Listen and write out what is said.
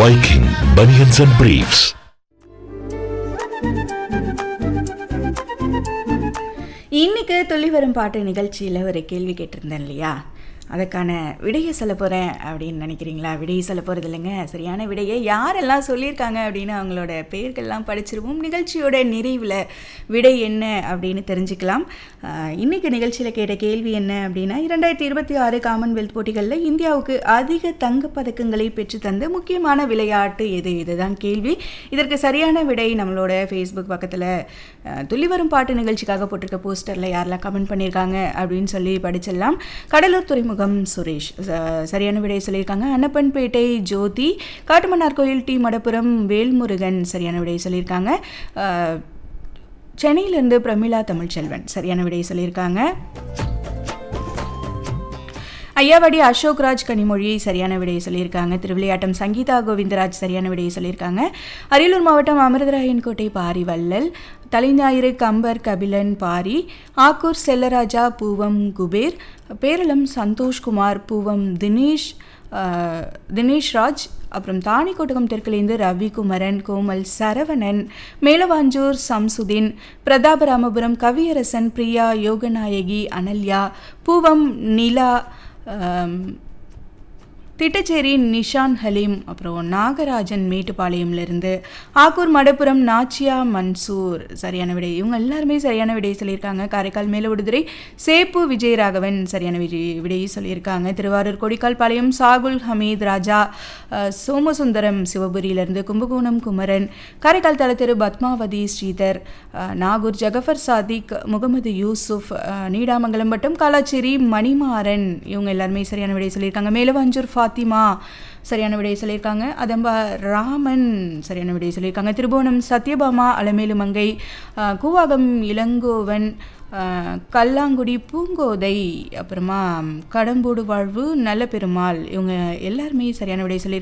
Viking Bunions and Briefs. இன்னைக்கு துள்ளி வரும் பாட்டு நிகழ்ச்சியில் ஒரு கேள்வி கேட்டிருந்தேன் இல்லையா அதுக்கான விடையை சொல்ல போகிறேன் அப்படின்னு நினைக்கிறீங்களா விடையை சொல்ல போகிறது இல்லைங்க சரியான விடையை யாரெல்லாம் சொல்லியிருக்காங்க அப்படின்னு அவங்களோட பெயர்கள்லாம் படிச்சிருவோம் நிகழ்ச்சியோட நிறைவில் விடை என்ன அப்படின்னு தெரிஞ்சுக்கலாம் ஆஹ், இன்னைக்கு நிகழ்ச்சியில் கேட்ட கேள்வி என்ன அப்படின்னா இரண்டாயிரத்தி இருபத்தி ஆறு காமன்வெல்த் போட்டிகளில் இந்தியாவுக்கு அதிக தங்கப் பதக்கங்களை பெற்று தந்த முக்கியமான விளையாட்டு எது இதுதான் கேள்வி இதற்கு சரியான விடை நம்மளோட ஃபேஸ்புக் பக்கத்தில் துள்ளி வரும் பாட்டு நிகழ்ச்சிக்காக போட்டிருக்க போஸ்டரில் யாரெல்லாம் கமெண்ட் பண்ணியிருக்காங்க அப்படின்னு சொல்லி படிச்சிடலாம் கடலூர் துறைமுகம் சுரேஷ் ச- சரியான விடை சொல்லியிருக்காங்க அன்னப்பன்பேட்டை ஜோதி காட்டுமன்னார் கோயில் டி மடப்புரம் வேல்முருகன் சரியான விடை சொல்லியிருக்காங்க அஹ், சென்னையிலேருந்து பிரமிளா தமிழ்ச்செல்வன் சரியான விடை சொல்லியிருக்காங்க ஐயாவடி அசோக்ராஜ் கனிமொழி சரியான விடையை சொல்லியிருக்காங்க திருவிளையாட்டம் சங்கீதா கோவிந்தராஜ் சரியான விடையை சொல்லியிருக்காங்க அரியலூர் மாவட்டம் அமிர்தராயன் கோட்டை பாரி வள்ளல் தலைஞாயிறு கம்பர் கபிலன் பாரி ஆக்கூர் செல்லராஜா பூவம் குபேர் பேரளம் சந்தோஷ்குமார் பூவம் தினேஷ் ஆஹ், தினேஷ் ராஜ் அப்புறம் தாணிக்கோட்டகம் தெற்குலேருந்து ரவிக்குமரன் கோமல் சரவணன் மேலவாஞ்சூர் சம்சுதீன் பிரதாபராமபுரம் கவியரசன் பிரியா யோகநாயகி அனல்யா பூவம் நிலா ஆம், திட்டச்சேரி நிஷான் ஹலீம் அப்புறம் நாகராஜன் மேட்டுப்பாளையம்லேருந்து ஆக்கூர் மடப்புரம் நாச்சியா மன்சூர் சரியான விடை இவங்க எல்லாருமே சரியான விடையை சொல்லியிருக்காங்க காரைக்கால் மேலவிடுதுறை சேப்பு விஜயராகவன் சரியான விஜய் விடையை சொல்லியிருக்காங்க திருவாரூர் கொடிக்கால் பாளையம் சாகுல் ஹமீத் ராஜா அஹ், சோமசுந்தரம் சிவபுரியிலிருந்து கும்பகோணம் குமரன் காரைக்கால் தலத்திரு பத்மாவதி ஸ்ரீதர் அஹ், நாகூர் ஜகஃபர் சாதிக் முகமது யூசுப் அஹ், நீடாமங்கலம் வட்டம் காலாச்சேரி மணிமாறன் இவங்க எல்லாருமே சரியான விடை சொல்லியிருக்காங்க மேலவாஞ்சூர் ஃபாத்திமா சரியான விடையை சொல்லியிருக்காங்க அதம்பா ராமன் சரியான விடையை சொல்லியிருக்காங்க திருபுவனம் சத்யபாமா அலமேலு மங்கை அஹ், கூவாகம் இளங்கோவன் அஹ், கல்லாங்குடி பூங்கோதை அப்புறமா கடம்பூடு வாழ்வு நல்ல பெருமாள் இவங்க எல்லாருமே சரியான விடையை சொல்லியிருக்காங்க